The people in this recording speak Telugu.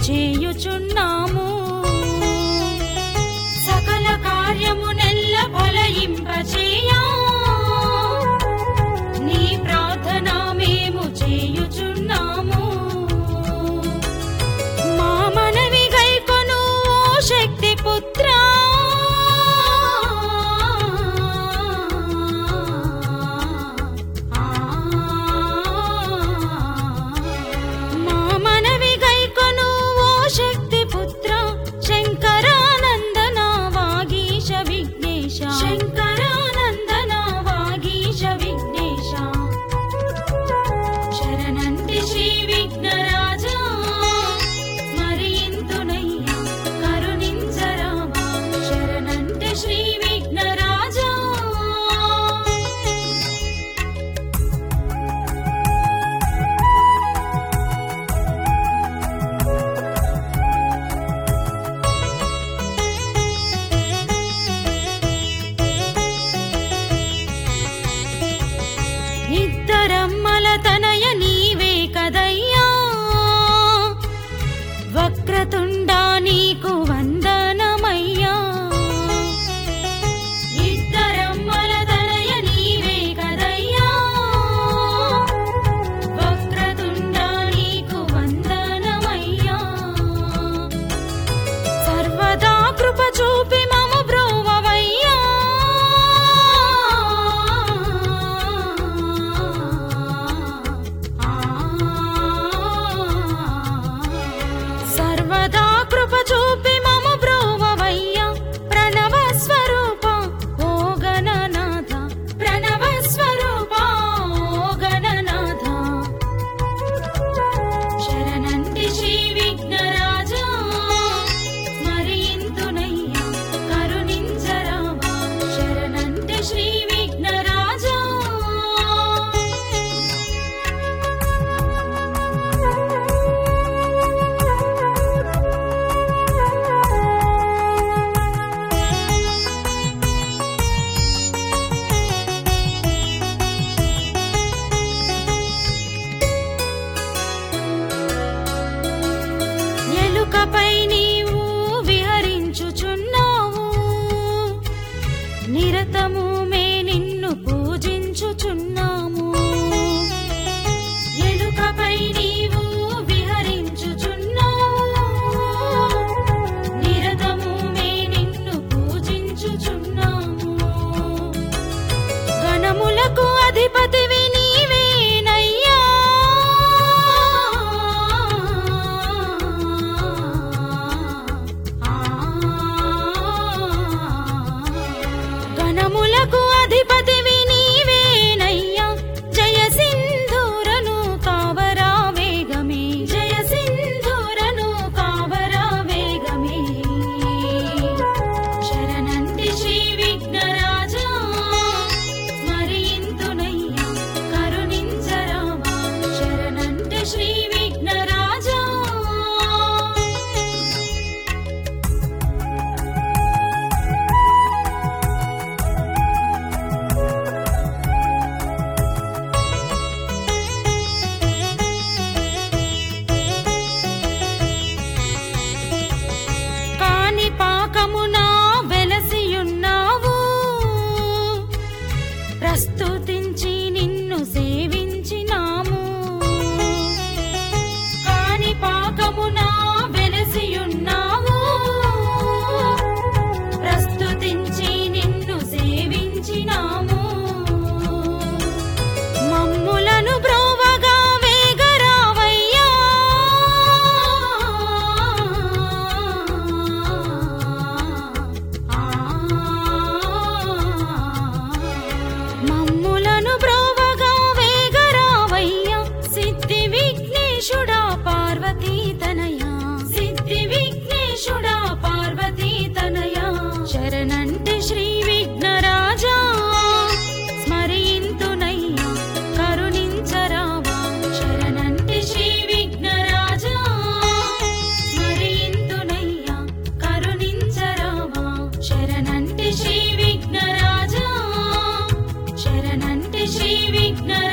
చేయుచున్నాము సకల కార్యము నెల్ల ఫలయింపచేయా నీ ప్రార్థన మేము చేయుచున్నాము మా మనవి గైకొను ఓ శక్తి పుత్రా మా మనవి గైకొను ఓ శక్తి పుత్ర శంకరానందన వాగీశ విఘ్నేశ శంకరానందన వాగీశ విఘ్నేశ శరణంటి శ్రీ విఘ్నరాజా స్మరింతునయ్యా కరుణించరామా శరణంటి శ్రీ విఘ్నరాజా ఇద్దరమ్మల తనయ నీవే కదయ్యా వక్రతుండా నీకు వందనమయ్యా ఇద్దరమ్మల తనయ నీవే కదయ్యా వక్రతుండా నీకు వందనమయ్యా సర్వదా కృప చూపి మము బ్రోవవయ్యా సర్వదా కృప చూపి మము బ్రోవవయ్యా ప్రణవ స్వరూప ఓ గణనాథ ప్రణవ స్వరూప ఓ గణనాథ శరణంటి శ్రీ విఘ్నరాజా స్మరింతునయ్యా కరుణించరామా శరణంటి శ్రీ విఘ్నరాజా ఎలుకపై నీవు విహరించుచున్నావు నిరతము మే నిన్ను పూజించుచున్నాము ఎలుకపై నీవు విహరించుచున్నావు నిరతము మే నిన్ను పూజించుచున్నాము గణములకు అధిపతివి నీవేనయ్యా గణములకు అధిపతివి నీవేనయ్యా జయ సింధూరను కావరా వేగమే జయ సింధూరను కావరా వేగమే శరణంటి శ్రీ విఘ్నరాజా స్మరింతునయ్యా కరుణించరామా శరణంటి శ్రీ విఘ్నరాజా కాని పాకమున వెలసియున్నావు ప్రస్తుతించి నిన్ను సేవించినాము కాని పాకమున వెలసియున్నావు ప్రస్తుతించి నిన్ను సేవించినాము మమ్ములను బ్రోవగా వేగరావయ్యా మమ్ములను బ్రోవగా వేగరావయ్యా సిద్ధి విఘ్నేశుడా పార్వతీ తనయా సిద్ధి విఘ్నేశుడా పార్వతీ తనయా శరణంటి శ్రీ విఘ్నరాజా స్మరింతునయ్యా కరుణించరావా శరణంటి శ్రీ విఘ్నరాజా స్మరింతునయ్యా కరుణించరావా శరణంటి శ్రీ విఘ్నరాజా శరణంటి శ్రీ విఘ్న